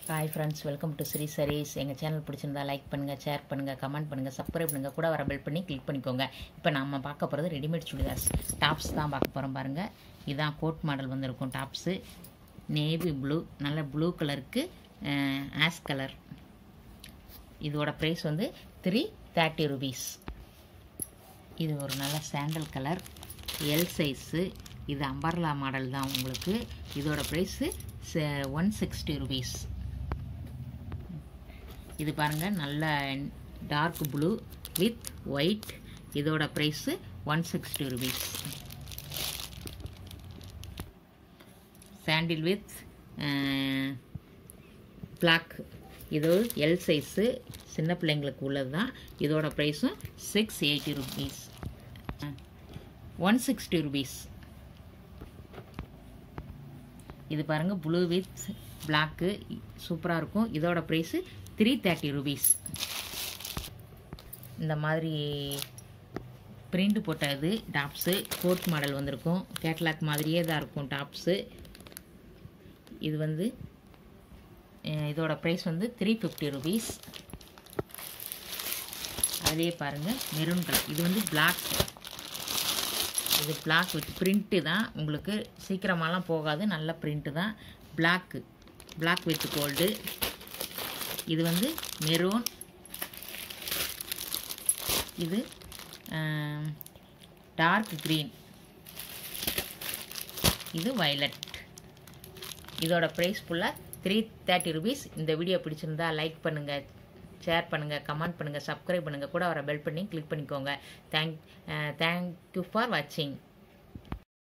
hi friends welcome to Sri sarees எங்கள் channel பிடிச்சிருந்தா like பண்ணுங்கள் ஷேர் பண்ணுங்கள் கமெண்ட் பண்ணுங்கள் சப்ஸ்கிரைப் பண்ணுங்கள் கூட வர பெல் பண்ணி கிளிக் பண்ணிக்கோங்க இப்போ நம்ம பார்க்க போகிறது ரெடிமேட் சுடிதார்ஸ் டாப்ஸ் தான் பார்க்க போகிறோம் பாருங்கள் இதான் கோட் மாடல் வந்திருக்கும் டாப்ஸு நேவி ப்ளூ நல்ல ப்ளூ கலருக்கு ஆஸ் கலர் இதோட ப்ரைஸ் வந்து த்ரீ தேர்ட்டி ருபீஸ் இது ஒரு நல்ல சாண்டல் கலர் எல் சைஸு இது அம்பர்லா மாடல் தான் உங்களுக்கு இதோட ப்ரைஸு ஒன் சிக்ஸ்டி ருபீஸ் இது பாருங்கள் நல்ல டார்க் ப்ளூ வித் ஒயிட் இதோட price one sixty rupees sandal with black இது எல் சைஸு சின்ன பிள்ளைங்களுக்கு உள்ளது தான் இதோட ப்ரைஸும் six eighty rupees one sixty rupees இது பாருங்கள் ப்ளூ வித் பிளாக்கு சூப்பராக இருக்கும் இதோட ப்ரைஸு த்ரீ தேர்ட்டி ருபீஸ் இந்த மாதிரி பிரிண்ட் போட்டது டாப்ஸு கோட் மாடல் வந்திருக்கும் கேட்லாக் மாதிரியே தான் இருக்கும் டாப்ஸு இது வந்து இதோட ப்ரைஸ் வந்து த்ரீ ஃபிஃப்டி ருபீஸ் அதுலேயே பாருங்கள் மெரூன் கலர் இது வந்து பிளாக் இது பிளாக் வித் பிரிண்ட்டு தான் உங்களுக்கு சீக்கிரமாலாம் போகாது நல்ல பிரிண்ட்டு தான் பிளாக்கு பிளாக் வித் கோல்டு இது வந்து மெரூன் இது டார்க் க்ரீன் இது வயலட் இதோட ப்ரைஸ் ஃபுல்லாக த்ரீ தேர்ட்டி ருபீஸ் இந்த வீடியோ பிடிச்சிருந்தா லைக் பண்ணுங்கள் ஷேர் பண்ணுங்கள் கமெண்ட் பண்ணுங்கள் சப்ஸ்கிரைப் பண்ணுங்கள் கூட வர பெல் பண்ணி கிளிக் பண்ணிக்கோங்க தேங்க் தேங்க்யூ ஃபார் வாட்சிங்